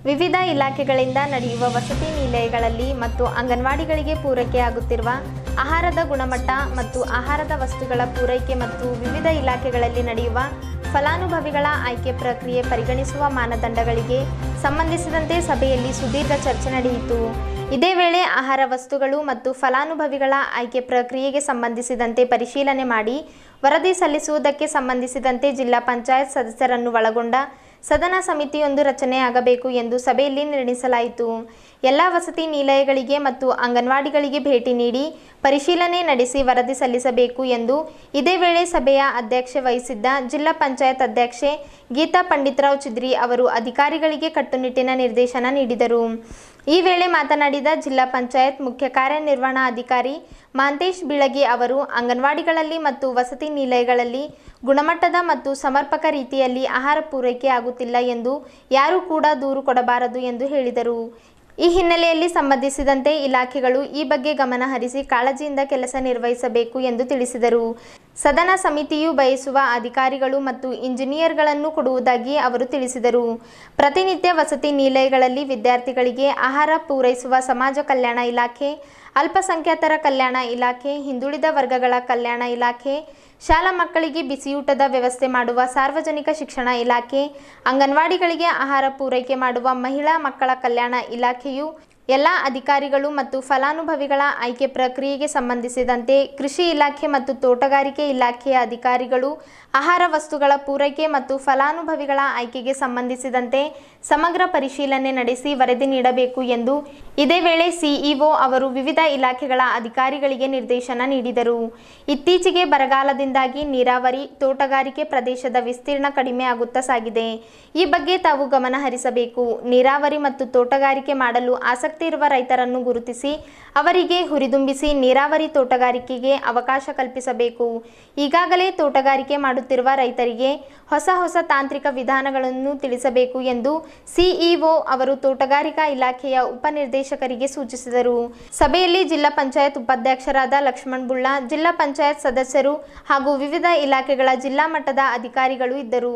ವಿವಿಧ ಇಲಾಖೆಗಳಿಂದ ನಡೆಯುವ ವಸತಿ ನಿಲಯಗಳಲ್ಲಿ ಮತ್ತು ಅಂಗನವಾಡಿಗಳಿಗೆ ಪೂರೈಕೆಯಾಗುತ್ತಿರುವ ಆಹಾರದ ಗುಣಮಟ್ಟ ಮತ್ತು ಆಹಾರದ ವಸ್ತುಗಳ ಪೂರೈಕೆ ಮತ್ತು ವಿವಿಧ ಇಲಾಖೆಗಳಲ್ಲಿ ನಡೆಯುವ ಫಲಾನುಭವಿಗಳ ಆಯ್ಕೆ ಪ್ರಕ್ರಿಯೆ ಪರಿಗಣಿಸುವ ಮಾನದಂಡಗಳಿಗೆ ಸಂಬಂಧಿಸಿದಂತೆ ಸಭೆಯಲ್ಲಿ ಸುದೀರ್ಘ ಚರ್ಚೆ ನಡೆಯಿತು ಇದೇ ವೇಳೆ ಆಹಾರ ವಸ್ತುಗಳು ಮತ್ತು ಫಲಾನುಭವಿಗಳ ಆಯ್ಕೆ ಪ್ರಕ್ರಿಯೆಗೆ ಸಂಬಂಧಿಸಿದಂತೆ ಪರಿಶೀಲನೆ ಮಾಡಿ ವರದಿ ಸಲ್ಲಿಸುವುದಕ್ಕೆ ಸಂಬಂಧಿಸಿದಂತೆ ಜಿಲ್ಲಾ ಪಂಚಾಯತ್ ಸದಸ್ಯರನ್ನು ಒಳಗೊಂಡ ಸದನ ಸಮಿತಿಯೊಂದು ರಚನೆಯಾಗಬೇಕು ಎಂದು ಸಭೆಯಲ್ಲಿ ನಿರ್ಣಯಿಸಲಾಯಿತು ಎಲ್ಲ ವಸತಿ ನಿಲಯಗಳಿಗೆ ಮತ್ತು ಅಂಗನವಾಡಿಗಳಿಗೆ ಭೇಟಿ ನೀಡಿ ಪರಿಶೀಲನೆ ನಡೆಸಿ ವರದಿ ಸಲ್ಲಿಸಬೇಕು ಎಂದು ಇದೇ ವೇಳೆ ಸಭೆಯ ಅಧ್ಯಕ್ಷೆ ವಹಿಸಿದ್ದ ಜಿಲ್ಲಾ ಪಂಚಾಯತ್ ಅಧ್ಯಕ್ಷೆ ಗೀತಾ ಪಂಡಿತರಾವ್ ಚಿದ್ರಿ ಅವರು ಅಧಿಕಾರಿಗಳಿಗೆ ಕಟ್ಟುನಿಟ್ಟಿನ ನಿರ್ದೇಶನ ನೀಡಿದರು ಈ ವೇಳೆ ಮಾತನಾಡಿದ ಜಿಲ್ಲಾ ಪಂಚಾಯತ್ ಮುಖ್ಯ ಕಾರ್ಯನಿರ್ವಹಣಾಧಿಕಾರಿ ಮಾಂತೇಶ್ ಬಿಳಗಿ ಅವರು ಅಂಗನವಾಡಿಗಳಲ್ಲಿ ಮತ್ತು ವಸತಿ ನಿಲಯಗಳಲ್ಲಿ ಗುಣಮಟ್ಟದ ಮತ್ತು ಸಮರ್ಪಕ ರೀತಿಯಲ್ಲಿ ಆಹಾರ ಪೂರೈಕೆ ಆಗುತ್ತಿಲ್ಲ ಎಂದು ಯಾರೂ ಕೂಡ ದೂರು ಕೊಡಬಾರದು ಎಂದು ಹೇಳಿದರು ಈ ಹಿನ್ನೆಲೆಯಲ್ಲಿ ಸಂಬಂಧಿಸಿದಂತೆ ಇಲಾಖೆಗಳು ಈ ಬಗ್ಗೆ ಗಮನ ಹರಿಸಿ ಕಾಳಜಿಯಿಂದ ಕೆಲಸ ನಿರ್ವಹಿಸಬೇಕು ಎಂದು ತಿಳಿಸಿದರು ಸದನ ಸಮಿತಿಯು ಬಯಸುವ ಅಧಿಕಾರಿಗಳು ಮತ್ತು ಇಂಜಿನಿಯರ್ಗಳನ್ನು ಕೊಡುವುದಾಗಿ ಅವರು ತಿಳಿಸಿದರು ಪ್ರತಿನಿತ್ಯ ವಸತಿ ನಿಲಯಗಳಲ್ಲಿ ವಿದ್ಯಾರ್ಥಿಗಳಿಗೆ ಆಹಾರ ಪೂರೈಸುವ ಸಮಾಜ ಕಲ್ಯಾಣ ಇಲಾಖೆ ಅಲ್ಪಸಂಖ್ಯಾತರ ಕಲ್ಯಾಣ ಇಲಾಖೆ ಹಿಂದುಳಿದ ವರ್ಗಗಳ ಕಲ್ಯಾಣ ಇಲಾಖೆ ಶಾಲಾ ಮಕ್ಕಳಿಗೆ ಬಿಸಿಯೂಟದ ವ್ಯವಸ್ಥೆ ಮಾಡುವ ಸಾರ್ವಜನಿಕ ಶಿಕ್ಷಣ ಇಲಾಖೆ ಅಂಗನವಾಡಿಗಳಿಗೆ ಆಹಾರ ಪೂರೈಕೆ ಮಾಡುವ ಮಹಿಳಾ ಮಕ್ಕಳ ಕಲ್ಯಾಣ ಇಲಾಖೆಯು ಎಲ್ಲ ಅಧಿಕಾರಿಗಳು ಮತ್ತು ಫಲಾನುಭವಿಗಳ ಆಯ್ಕೆ ಪ್ರಕ್ರಿಯೆಗೆ ಸಂಬಂಧಿಸಿದಂತೆ ಕೃಷಿ ಇಲಾಖೆ ಮತ್ತು ತೋಟಗಾರಿಕೆ ಇಲಾಖೆಯ ಅಧಿಕಾರಿಗಳು ಆಹಾರ ವಸ್ತುಗಳ ಪೂರೈಕೆ ಮತ್ತು ಫಲಾನುಭವಿಗಳ ಆಯ್ಕೆಗೆ ಸಂಬಂಧಿಸಿದಂತೆ ಸಮಗ್ರ ಪರಿಶೀಲನೆ ನಡೆಸಿ ವರದಿ ನೀಡಬೇಕು ಎಂದು ಇದೇ ವೇಳೆ ಸಿಇಒ ಅವರು ವಿವಿಧ ಇಲಾಖೆಗಳ ಅಧಿಕಾರಿಗಳಿಗೆ ನಿರ್ದೇಶನ ನೀಡಿದರು ಇತ್ತೀಚೆಗೆ ಬರಗಾಲದಿಂದಾಗಿ ನೀರಾವರಿ ತೋಟಗಾರಿಕೆ ಪ್ರದೇಶದ ವಿಸ್ತೀರ್ಣ ಕಡಿಮೆ ಆಗುತ್ತಾ ಸಾಗಿದೆ ಈ ಬಗ್ಗೆ ತಾವು ಗಮನ ಹರಿಸಬೇಕು ನೀರಾವರಿ ಮತ್ತು ತೋಟಗಾರಿಕೆ ಮಾಡಲು ಆಸಕ್ತಿ ಇರುವ ರೈತರನ್ನು ಗುರುತಿಸಿ ಅವರಿಗೆ ಹುರಿದುಂಬಿಸಿ ನೀರಾವರಿ ತೋಟಗಾರಿಕೆಗೆ ಅವಕಾಶ ಕಲ್ಪಿಸಬೇಕು ಈಗಾಗಲೇ ತೋಟಗಾರಿಕೆ ಮಾಡುತ್ತಿರುವ ರೈತರಿಗೆ ಹೊಸ ಹೊಸ ತಾಂತ್ರಿಕ ವಿಧಾನಗಳನ್ನು ತಿಳಿಸಬೇಕು ಎಂದು ಸಿಇಒ ಅವರು ತೋಟಗಾರಿಕಾ ಇಲಾಖೆಯ ಉಪನಿರ್ದೇಶಕರಿಗೆ ಸೂಚಿಸಿದರು ಸಭೆಯಲ್ಲಿ ಜಿಲ್ಲಾ ಪಂಚಾಯತ್ ಉಪಾಧ್ಯಕ್ಷರಾದ ಲಕ್ಷ್ಮಣ್ ಬುಳ್ಳ ಜಿಲ್ಲಾ ಪಂಚಾಯತ್ ಸದಸ್ಯರು ಹಾಗೂ ವಿವಿಧ ಇಲಾಖೆಗಳ ಜಿಲ್ಲಾ ಮಟ್ಟದ ಅಧಿಕಾರಿಗಳು ಇದ್ದರು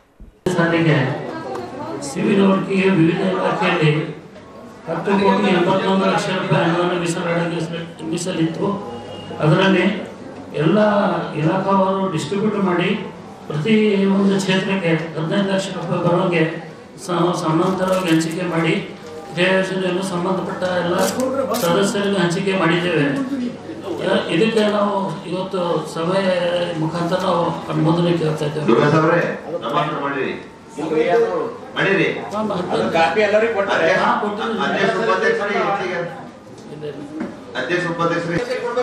ಸಾರಿಗೆ ಸಿವಿಲ್ ವರ್ಕಿಗೆ ವಿವಿಧ ಇಲಾಖೆಯಲ್ಲಿ ಹತ್ತು ಕೋಟಿ ಎಂಬತ್ತೊಂದು ಲಕ್ಷ ರೂಪಾಯಿ ಅನುದಾನ ಮೀಸಲಾಗಿ ಮೀಸಲಿತ್ತು ಅದರಲ್ಲಿ ಎಲ್ಲ ಇಲಾಖಾವಾರು ಡಿಸ್ಟ್ರಿಬ್ಯೂಟ್ ಮಾಡಿ ಪ್ರತಿ ಒಂದು ಕ್ಷೇತ್ರಕ್ಕೆ ಹದಿನೈದು ಲಕ್ಷ ರೂಪಾಯಿ ಬರೋಂಗೆ ಸ- ಸಮಾಂತರವಾಗಿ ಹಂಚಿಕೆ ಮಾಡಿ ಇದೇ ಯೋಜನೆಯನ್ನು ಸಂಬಂಧಪಟ್ಟ ಎಲ್ಲ ಸದಸ್ಯರಿಗೆ ಹಂಚಿಕೆ ಮಾಡಿದ್ದೇವೆ ಯ- ಇದಕ್ಕೆ ನಾವು ಇವತ್ತು ಸಭೆ ಮುಖಾಂತರ ನಾವು ಅನುಮೋದನೆ ಕೇಳ್ತಾ ಇದ್ದೇವೆ ದುರ್ಗಾ ಅವರೇ ನಮಸ್ಕಾರ ಮಾಡಿರಿ ಮಾಡಿರಿ ಕಾಪಿ ಎಲ್ಲರಿಗೂ ಕೊಟ್ಟಾರೆ ಹಾ, ಕೊಟ್ಟಿದ್ದೀನಿ. ಅಧ್ಯಕ್ಷ ಉಪಾಧ್ಯಕ್ಷರಿಗೆ ಹೆಚ್ಚಿಗೆ ಇದೆ. ಅಧ್ಯಕ್ಷ ಉಪಾಧ್ಯಕ್ಷರಿಗೆ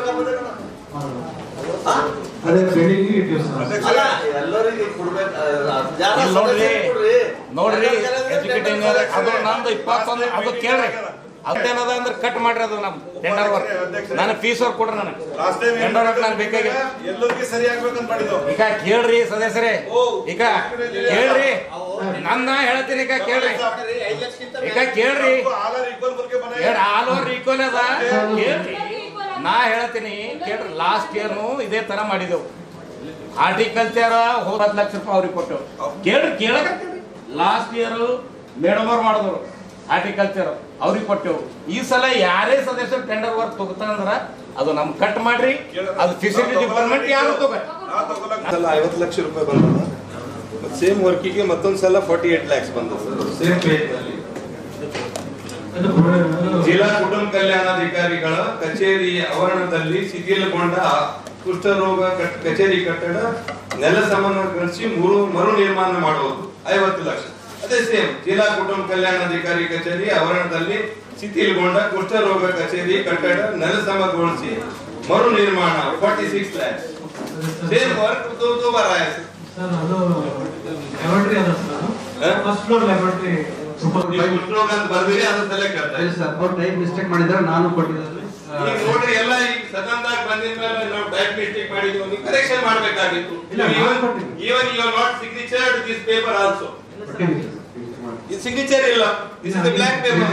ಅದೇ ಬೆಳಿಗ್ಗೆ ಇಟ್ಟಿವಿ ಸರ್ ಅಲ್ಲ ಎಲ್ಲರಿಗೂ ಕೊಡ್ಬೇಕು ಜಾಗ ಇಲ್ಲಿ ನೋಡ್ರಿ ಸದಸ್ಯರಿಗೆ ಕೊಡ್ರಿ. ನೋಡ್ರಿ ಎಲ್ಲ ಜನ ಎಜುಕೇಟಿಂಗ್ ಅದು ನಮ್ದು ಇಪ್ಪತ್ತೊಂದು ಅದು ಕೇಳ್ರಿ ಅದೇನದ ಅಂದ್ರೆ ಕಟ್ ಮಾಡ್ರಿ ಅದು ನಮ್ ಟೆಂಡರ್ ವರ್ಕ್ ನನಗೆ ಫೀಸ್ ವರ್ಕ್ ಕೊಡ್ರಿ ನನಗೆ ಟೆಂಡರ್ ವರ್ಕ್ ನಾನು ಬೇಕಾಗಿಲ್ಲ ಎಲ್ಲರಿಗೆ ಸರಿ ಆಗ್ಬೇಕಂತ ಮಾಡಿದ್ದು ಈಗ ಕೇಳ್ರಿ ಸದಸ್ಯರೇ ಈಗ ಕೇಳ್ರಿ ನನ್ನ ಹೇಳ್ತೀನಿ ಈಗ ಕೇಳ್ರಿ ಐದು ಲಕ್ಷಕ್ಕಿಂತ ಈಗ ಕೇಳ್ರಿ ಆಲರ್ ಈಕ್ವಲ್ ಬಗ್ಗೆ ಮನೆ ಹೇಳ್ರಿ ಆಲ್ ಓವರ್ ಈಕ್ವಲ್ ಅದ ಕೇಳ್ರಿ ನಾ ಹೇಳ್ತೀನಿ ಕೇಳ್ರಿ ಲಾಸ್ಟ್ ಇಯರ್ನು ಇದೇ ತರ ಮಾಡಿದೆವು ಹಾರ್ಟಿಕಲ್ಚರ್ ಹೋದ್ ಲಕ್ಷ ರೂಪಾಯಿ ಅವ್ರಿಗೆ ಕೊಟ್ಟೆವು ಕೇಳ್ರಿ ಕೇಳಕ ಲಾಸ್ಟ್ ಇಯರ್ ಮೇಡಮ್ ಅವ್ರು ಮಾಡಿದ್ರು ಹಾರ್ಟಿಕಲ್ಚರ್ ಅವ್ರಿಗೆ ಕೊಟ್ಟೆವು ಈ ಸಲ ಯಾರೇ ಸದಸ್ಯರು ಟೆಂಡರ್ ವರ್ಕ್ ತಗೋತಾರಂದ್ರ ಅದು ನಮ್ ಕಟ್ ಮಾಡ್ರಿ ಅದು ಫೆಸಿಲಿಟಿ ಡಿಪಾರ್ಟ್ಮೆಂಟ್ ಯಾರು ತಗೋ ನಾವು ತಗೊಳಕ್ ಸಲ ಐವತ್ತು ಲಕ್ಷ ರೂಪಾಯಿ ಬಂದದ ಮತ್ತು ಸೇಮ್ ವರ್ಕಿಗೆ ಮತ್ತೊಂದು ಸಲ ಫಾರ್ಟಿ ಏಟ್ ಲ್ಯಾಕ್ಸ್ ಬಂದದ ಸೇಮ್ ಪೇಜ್ನಲ್ಲಿ ಅದು ಕೂಡ- ಜಿಲ್ಲಾ ಕುಟುಂಬ ಕಲ್ಯಾಣಾಧಿಕಾರಿಗಳ ಕಚೇರಿ ಆವರಣದಲ್ಲಿ ಶಿಥಿಲಗೊಂಡ ಕುಷ್ಠರೋಗ ಕಟ್- ಕಚೇರಿ ಕಟ್ಟಡ ನೆಲ ಸಮನ್ವಯಗೊಳಿಸಿ ಮರು ಮರು ನಿರ್ಮಾಣ ಮಾಡುವುದು ಐವತ್ತು ಲಕ್ಷ ಅದೇ ಸೇಮ್ ಜಿಲ್ಲಾ ಕುಟುಂಬ ಕಲ್ಯಾಣಾಧಿಕಾರಿ ಕಚೇರಿ ಆವರಣದಲ್ಲಿ ಶಿಥಿಲಗೊಂಡ ಕುಷ್ಠರೋಗ ಕಚೇರಿ ಕಟ್ಟಡ ನೆಲ ಸಮಗೊಳಿಸಿ ಮರು ನಿರ್ಮಾಣ forty six lakhs same work ದೋ ದೋ ಬಾರ ಆಯಾ ಸರ್. ಸರ್ ಅದು ಲ್ಯಾಬೊರೇಟರಿ ಅದ ಸರ್ ಹಾ? ಫಸ್ಟ್ ಫ್ಲೋರ್ ಲ್ಯಾಬೊರೇಟರಿ ನೀವು ಕುಷ್ಠರೋಗ ಅಂತ ಬರ್ದಿರಿ ಅದು ಸೆಲೆಕ್ಟ್ ಆಗ್ತದೆ ಸರ್ ಅವ್ರು ಟೈಪ್ ಮಿಸ್ಟೇಕ್ ಮಾಡಿದ್ರೆ ನಾನು ಕೊಟ್ಟಿದ್ದೀನಿ ಈಗ ನೋಡ್ರಿ ಎಲ್ಲ ಈಗ ಸದನದಾಗ ಬಂದಿದ ಮೇಲೆ ನಾವು ಟೈಪ್ ಮಿಸ್ಟೇಕ್ ಮಾಡಿದ್ವಿ ನೀವು ಕರೆಕ್ಷನ್ ಮಾಡಬೇಕಾಗಿತ್ತು ಇಲ್ಲ, ನಾನು ಕೊಟ್ಟಿದ್ದೀನಿ. Even you are not signature this paper also ಇದು ಸಿಗ್ನೇಚರ್ ಇಲ್ಲ this is block paper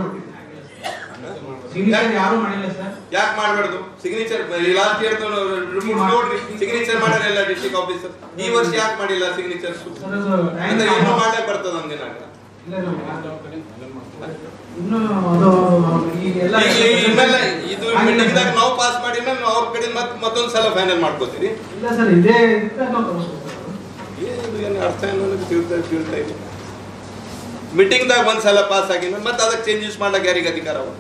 signature ಯಾರು ಮಾಡಿಲ್ಲ ಸರ್ ಯಾಕೆ ಮಾಡಬಾರ್ದು ಸಿಗ್ನೇಚರ್ ಲಾಸ್ಟ್ ಇಯರ್ ನೋಡ್ರಿ ಸಿಗ್ನೇಚರ್ ಮಾಡ್ಯಾರ ಡಿಸ್ಟ್ರಿಕ್ಟ್ ಆಫೀಸರ್ ಈ ವರ್ಷ ಯಾಕೆ ಮಾಡಿಲ್ಲ ಸಿಗ್ನೇಚರ್ ಸರ್ ಅದು ಅಂದ್ರೆ time ಏನು ಮಾಡಕ್ ಬರ್ತದ ಒಂದಿನ ಇಲ್ಲ, ಇಲ್ಲ, ಇನ್ನು ಅದು ಈಗ ಎಲ್ಲ ಈಗ ಇನ್ಮೇಲೆ ಇದು ಮೀಟಿಂಗ್ ದಾಗ ನಾವು ಪಾಸ್ ಮಾಡಿ ನಾವು ಅವ್ರ ಕಡೆ ಮತ್ತೆ ಮತ್ತೊಂದ್ ಸಲ ಫೈನಲ್ ಮಾಡ್ಕೋತೀರಿ ಇಲ್ಲ ಸರ್ ಇದೇ ಇದಕ್ಕೆ ನಾವು ತಗೊಳ್ತೀವಿ ಸರ್. ಏನು ಏನು ಅರ್ಥ ಏನೋ ನನಗೆ ತಿಳ್ತಾ ತಿಳ್ತಾ ಇಲ್ಲ ಮೀಟಿಂಗ್ ದಾಗ ಒಂದ್ ಸಲ ಪಾಸ್ ಆಗಿನ ಮತ್ತೆ ಅದಕ್ಕೆ ಚೇಂಜಸ್ ಮಾಡ್ಲಕ್ಕೆ ಯಾರಿಗೆ ಅಧಿಕಾರ ಅವ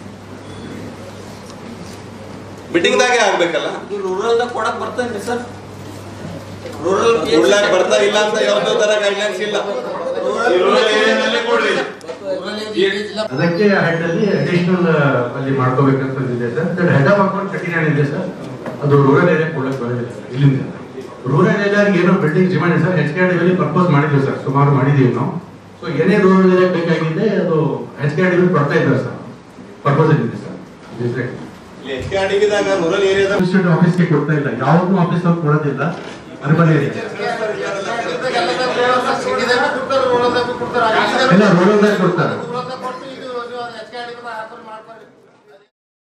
ಮೀಟಿಂಗ್ ದಾಗೆ ಆಗ್ಬೇಕಲ್ಲ ಇದು ರೂರಲ್ ದಾಗ ಕೊಡಕ್ ಬರ್ತೇನ್ರಿ ಸರ್ ರೂರಲ್ ಉಳ್ಳಾಕ್ ಬರ್ತಾ ಇಲ್ಲ ಅಂತ ಯಾವ್ದೋ ತರ ಗೈಡ್ಲೈನ್ಸ್ ಇಲ್ಲ ಈ ರೂರಲ್ ಏರಿಯಾದಲ್ಲಿ ಕೊಡ್ರಿ ಅದಕ್ಕೆ ಹೆಡ್ ಅಲ್ಲಿ ಅಡಿಷನಲ್ ಅಲ್ಲಿ ಮಾಡ್ಕೋಬೇಕಂತ ಇದೆ sir that head of account thirty nine ಇದೆ ಸರ್ ಅದು ರೂರಲ್ ಏರಿಯಾ ಕೊಡಕ್ ಬರೋದಿಲ್ಲ ಸರ್ ಇಲ್ಲಿಂದ ರೂರಲ್ ಏರಿಯಾಗೆ ಏನೋ ಬಿಲ್ಡಿಂಗ್ ಡಿಮಾಂಡ್ ಇದೆ sir H K D purpose ಮಾಡಿದ್ವಿ ಸರ್ ಸುಮಾರು ಮಾಡಿದೀವಿ ನಾವು ಸೊ ಏನೇ ರೂರಲ್ ಏರಿಯಾ ಬೇಕಾಗಿದೆ ಅದು ಎಚ್ ಕೆ ಡಿ ಕೊಡ್ತಾ ಇದ್ದಾರೆ ಸರ್ ಪರ್ಪೋಸ್ ಇದೆ ಸರ್ ಎಚ್ ಕೆ ಅಡಿಗೆದಾಗ ರೂರಲ್ ಏರಿಯಾದಾಗ ಆಫೀಸ್ಗೆ ಕೊಡ್ತಾ ಇಲ್ಲ ಯಾವ್ದು ಆಫೀಸ್ ಅವ್ರು ಕೊಡೋದಿಲ್ಲ ಅರ್ಬನ್ ಏರಿಯಾ ಎಲ್ಲ ರೂರಲ್ದಾಗ ಕೊಡ್ತಾರೆ ಕೊಟ್ಟು ಇದು ಎಚ್ ಕೆ ಮಾಡ್ತಾರೆ